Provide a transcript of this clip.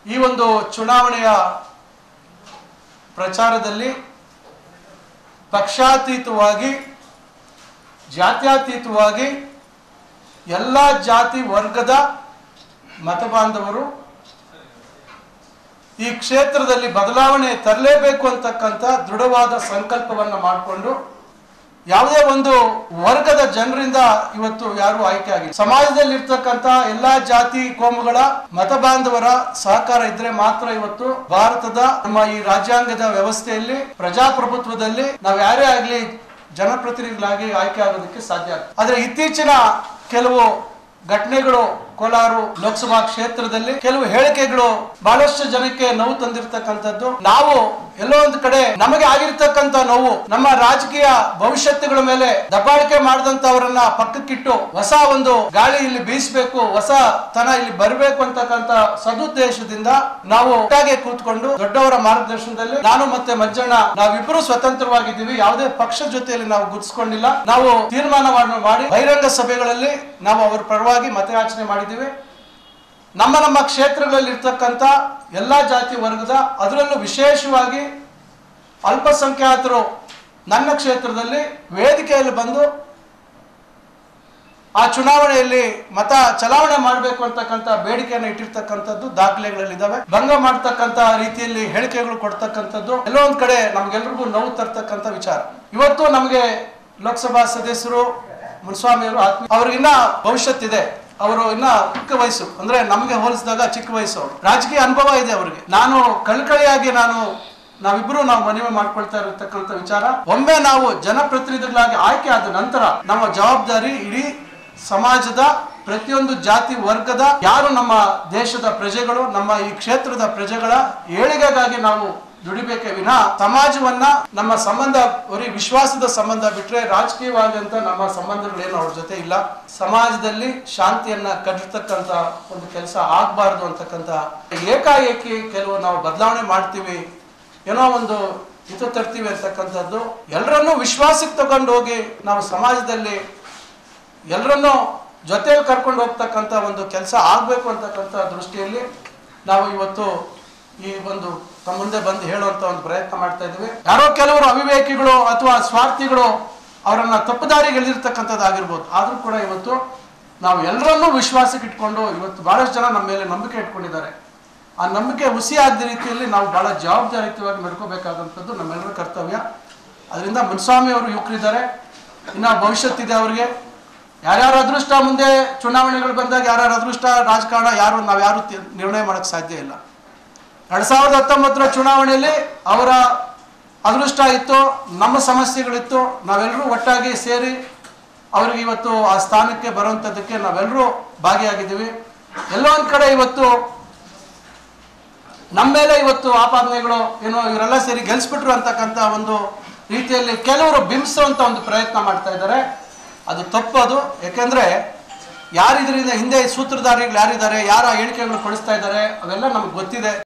ಈ ಒಂದು ಚುನಾವಣೆಯ ಪ್ರಚಾರದಲ್ಲಿ ಪಕ್ಷಾತೀತವಾಗಿ ಜಾತ್ಯತೀತವಾಗಿ ಎಲ್ಲ ಜಾತಿ ವರ್ಗದ ಮತಬಾಂಧವರು ಈ ಕ್ಷೇತ್ರದಲ್ಲಿ ಬದಲಾವಣೆ ತರಲೇಬೇಕು ಅಂತಕ್ಕಂಥ ದೃಢವಾದ ಸಂಕಲ್ಪವನ್ನು ಮಾಡಿಕೊಂಡು ಯಾವುದೇ ಒಂದು ವರ್ಗದ ಜನರಿಂದ ಇವತ್ತು ಯಾರು ಆಯ್ಕೆ ಆಗಿಲ್ಲ ಸಮಾಜದಲ್ಲಿ ಇರ್ತಕ್ಕಂಥ ಎಲ್ಲಾ ಜಾತಿ ಕೋಮುಗಳ ಮತ ಬಾಂಧವರ ಸಹಕಾರ ಇದ್ರೆ ಮಾತ್ರ ಇವತ್ತು ಭಾರತದ ನಮ್ಮ ಈ ರಾಜ್ಯಾಂಗದ ವ್ಯವಸ್ಥೆಯಲ್ಲಿ ಪ್ರಜಾಪ್ರಭುತ್ವದಲ್ಲಿ ನಾವು ಯಾರೇ ಆಗ್ಲಿ ಜನಪ್ರತಿನಿಧಿಗಳಾಗಿ ಆಯ್ಕೆ ಆಗೋದಕ್ಕೆ ಸಾಧ್ಯ ಆಗ್ತದೆ ಆದ್ರೆ ಇತ್ತೀಚಿನ ಕೆಲವು ಘಟನೆಗಳು ಕೋಲಾರ ಲೋಕಸಭಾ ಕ್ಷೇತ್ರದಲ್ಲಿ ಕೆಲವು ಹೇಳಿಕೆಗಳು ಬಹಳಷ್ಟು ಜನಕ್ಕೆ ನೋವು ತಂದಿರತಕ್ಕಂಥದ್ದು ನಾವು ಎಲ್ಲೋ ಒಂದು ಕಡೆ ನಮಗೆ ಆಗಿರ್ತಕ್ಕಂಥ ನೋವು ನಮ್ಮ ರಾಜಕೀಯ ಭವಿಷ್ಯತ್ತುಗಳ ಮೇಲೆ ದಬ್ಬಾಳಿಕೆ ಮಾಡಿದಂತವರನ್ನ ಪಕ್ಕಕ್ಕಿಟ್ಟು ಹೊಸ ಒಂದು ಗಾಳಿ ಇಲ್ಲಿ ಬೀಸಬೇಕು ಹೊಸ ತನ ಇಲ್ಲಿ ಬರಬೇಕು ಅಂತಕ್ಕಂಥ ಸದುದ್ದೇಶದಿಂದ ನಾವು ಒಟ್ಟಾಗೆ ಕೂತ್ಕೊಂಡು ದೊಡ್ಡವರ ಮಾರ್ಗದರ್ಶನದಲ್ಲಿ ನಾನು ಮತ್ತೆ ಮಂಜಣ್ಣ ನಾವಿಬ್ಬರು ಸ್ವತಂತ್ರವಾಗಿದ್ದೀವಿ ಯಾವುದೇ ಪಕ್ಷ ಜೊತೆಯಲ್ಲಿ ನಾವು ಗುರ್ಸ್ಕೊಂಡಿಲ್ಲ ನಾವು ತೀರ್ಮಾನವನ್ನು ಮಾಡಿ ಬಹಿರಂಗ ಸಭೆಗಳಲ್ಲಿ ನಾವು ಅವರ ಪರವಾಗಿ ಮತಯಾಚನೆ ಮಾಡಿದ್ದೀವಿ ನಮ್ಮ ನಮ್ಮ ಕ್ಷೇತ್ರಗಳಲ್ಲಿ ಇರ್ತಕ್ಕಂಥ ಎಲ್ಲ ಜಾತಿ ವರ್ಗದ ಅದರಲ್ಲೂ ವಿಶೇಷವಾಗಿ ಅಲ್ಪಸಂಖ್ಯಾತರು ನನ್ನ ಕ್ಷೇತ್ರದಲ್ಲಿ ವೇದಿಕೆಯಲ್ಲಿ ಬಂದು ಆ ಚುನಾವಣೆಯಲ್ಲಿ ಮತ ಚಲಾವಣೆ ಮಾಡಬೇಕು ಅಂತಕ್ಕಂಥ ಬೇಡಿಕೆಯನ್ನು ಇಟ್ಟಿರ್ತಕ್ಕಂಥದ್ದು ದಾಖಲೆಗಳಲ್ಲಿದ್ದಾವೆ ಭಂಗ ಮಾಡ್ತಕ್ಕಂಥ ರೀತಿಯಲ್ಲಿ ಹೇಳಿಕೆಗಳು ಕೊಡ್ತಕ್ಕಂಥದ್ದು ಎಲ್ಲೋ ಒಂದ್ ಕಡೆ ನಮ್ಗೆಲ್ರಿಗೂ ನೋವು ತರ್ತಕ್ಕಂಥ ವಿಚಾರ ಇವತ್ತು ನಮಗೆ ಲೋಕಸಭಾ ಸದಸ್ಯರು ಮುನ್ಸ್ವಾಮಿ ಅವರು ಆತ್ಮ ಅವ್ರಿಗಿನ್ನ ಭವಿಷ್ಯತ್ತಿದೆ ಅವರು ಇನ್ನ ಚಿಕ್ಕ ವಯಸ್ಸು ಅಂದ್ರೆ ನಮಗೆ ಹೋಲಿಸಿದಾಗ ಚಿಕ್ಕ ವಯಸ್ಸು ಅವರು ರಾಜಕೀಯ ಅನುಭವ ಇದೆ ಅವರಿಗೆ ನಾನು ಕಳ್ಕಳಿಯಾಗಿ ನಾನು ನಾವಿಬ್ರು ನಾವು ಮನವಿ ಮಾಡ್ಕೊಳ್ತಾ ಇರತಕ್ಕಂಥ ವಿಚಾರ ಒಮ್ಮೆ ನಾವು ಜನಪ್ರತಿನಿಧಿಗಳಾಗಿ ಆಯ್ಕೆ ಆದ ನಂತರ ನಮ್ಮ ಜವಾಬ್ದಾರಿ ಇಡೀ ಸಮಾಜದ ಪ್ರತಿಯೊಂದು ಜಾತಿ ವರ್ಗದ ಯಾರು ನಮ್ಮ ದೇಶದ ಪ್ರಜೆಗಳು ನಮ್ಮ ಈ ಕ್ಷೇತ್ರದ ಪ್ರಜೆಗಳ ಏಳಿಗೆಗಾಗಿ ನಾವು ದುಡಿಬೇಕೇ ವಿನ ಸಮಾಜವನ್ನ ನಮ್ಮ ಸಂಬಂಧ ಬರೀ ವಿಶ್ವಾಸದ ಸಂಬಂಧ ಬಿಟ್ರೆ ರಾಜಕೀಯವಾಗಿ ಅಂತ ನಮ್ಮ ಸಂಬಂಧಗಳೇನು ಅವ್ರ ಜೊತೆ ಇಲ್ಲ ಸಮಾಜದಲ್ಲಿ ಶಾಂತಿಯನ್ನ ಕಡಿತಕ್ಕಂತ ಒಂದು ಕೆಲಸ ಆಗ್ಬಾರ್ದು ಅಂತಕ್ಕಂಥ ಏಕಾಏಕಿ ಕೆಲವು ನಾವು ಬದಲಾವಣೆ ಮಾಡ್ತೀವಿ ಏನೋ ಒಂದು ಹಿತ ತರ್ತೀವಿ ಅಂತಕ್ಕಂಥದ್ದು ಎಲ್ಲರನ್ನೂ ವಿಶ್ವಾಸಕ್ಕೆ ತಗೊಂಡು ಹೋಗಿ ನಾವು ಸಮಾಜದಲ್ಲಿ ಎಲ್ಲರನ್ನೂ ಜೊತೆಯಲ್ಲಿ ಕರ್ಕೊಂಡು ಹೋಗ್ತಕ್ಕಂಥ ಒಂದು ಕೆಲಸ ಆಗಬೇಕು ಅಂತಕ್ಕಂಥ ದೃಷ್ಟಿಯಲ್ಲಿ ನಾವು ಇವತ್ತು ಈ ಒಂದು ತಮ್ಮ ಮುಂದೆ ಬಂದು ಹೇಳುವಂತ ಒಂದು ಪ್ರಯತ್ನ ಮಾಡ್ತಾ ಇದ್ದೀವಿ ಯಾರೋ ಕೆಲವರು ಅವಿವೇಕಿಗಳು ಅಥವಾ ಸ್ವಾರ್ಥಿಗಳು ಅವರನ್ನ ತಪ್ಪುದಾರಿಗೆ ಎಳೆದಿರ್ತಕ್ಕಂಥದ್ದಾಗಿರ್ಬೋದು ಆದ್ರೂ ಕೂಡ ಇವತ್ತು ನಾವು ಎಲ್ಲರನ್ನೂ ವಿಶ್ವಾಸಕ್ಕೆ ಇಟ್ಕೊಂಡು ಇವತ್ತು ಬಹಳಷ್ಟು ಜನ ನಮ್ಮ ಮೇಲೆ ನಂಬಿಕೆ ಇಟ್ಕೊಂಡಿದ್ದಾರೆ ಆ ನಂಬಿಕೆ ಹುಸಿ ಆಗದ ರೀತಿಯಲ್ಲಿ ನಾವು ಬಹಳ ಜವಾಬ್ದಾರಿಯುತವಾಗಿ ನಡ್ಕೋಬೇಕಾದಂಥದ್ದು ನಮ್ಮೆಲ್ಲರ ಕರ್ತವ್ಯ ಅದರಿಂದ ಮುನ್ಸ್ವಾಮಿ ಅವರು ಯುವಕರಿದ್ದಾರೆ ಇನ್ನ ಭವಿಷ್ಯತ್ತಿದೆ ಅವರಿಗೆ ಯಾರ್ಯಾರ ಅದೃಷ್ಟ ಮುಂದೆ ಚುನಾವಣೆಗಳು ಬಂದಾಗ ಯಾರ್ಯಾರ ಅದೃಷ್ಟ ರಾಜಕಾರಣ ಯಾರು ನಾವು ಯಾರು ತಿ- ನಿರ್ಣಯ ಮಾಡಕ್ ಸಾಧ್ಯ ಇಲ್ಲ ಎರಡ್ ಸಾವಿರದ ಹತ್ತೊಂಬತ್ತರ ಚುನಾವಣೆಯಲ್ಲಿ ಅವರ ಅದೃಷ್ಟ ಇತ್ತು ನಮ್ಮ ಸಮಸ್ಯೆಗಳಿತ್ತು ನಾವೆಲ್ಲರೂ ಒಟ್ಟಾಗಿ ಸೇರಿ ಅವ್ರಿಗೆ ಇವತ್ತು ಆ ಸ್ಥಾನಕ್ಕೆ ಬರುವಂಥದ್ದಕ್ಕೆ ನಾವೆಲ್ಲರೂ ಭಾಗಿಯಾಗಿದ್ದೀವಿ ಎಲ್ಲೋ ಒಂದ್ ಕಡೆ ಇವತ್ತು ನಮ್ಮ ಮೇಲೆ ಇವತ್ತು ಆಪಾದನೆಗಳು ಏನೋ ಇವರೆಲ್ಲ ಸೇರಿ ಗೆಲ್ಸ್ಬಿಟ್ರು ಅಂತಕ್ಕಂಥ ಒಂದು ರೀತಿಯಲ್ಲಿ ಕೆಲವರು ಬಿಂಬಿಸುವಂತ ಒಂದು ಪ್ರಯತ್ನ ಮಾಡ್ತಾ ಇದ್ದಾರೆ ಅದು ತಪ್ಪದು ಯಾಕೆಂದ್ರೆ ಯಾರು ಇದರಿಂದ ಹಿಂದೆ ಸೂತ್ರಧಾರಿಗಳು ಯಾರಿದ್ದಾರೆ ಯಾರ ಹೇಳಿಕೆಗಳು ಕೊಡಿಸ್ತಾ ಇದ್ದಾರೆ ಅವೆಲ್ಲ ನಮ್ಗೆ ಗೊತ್ತಿದೆ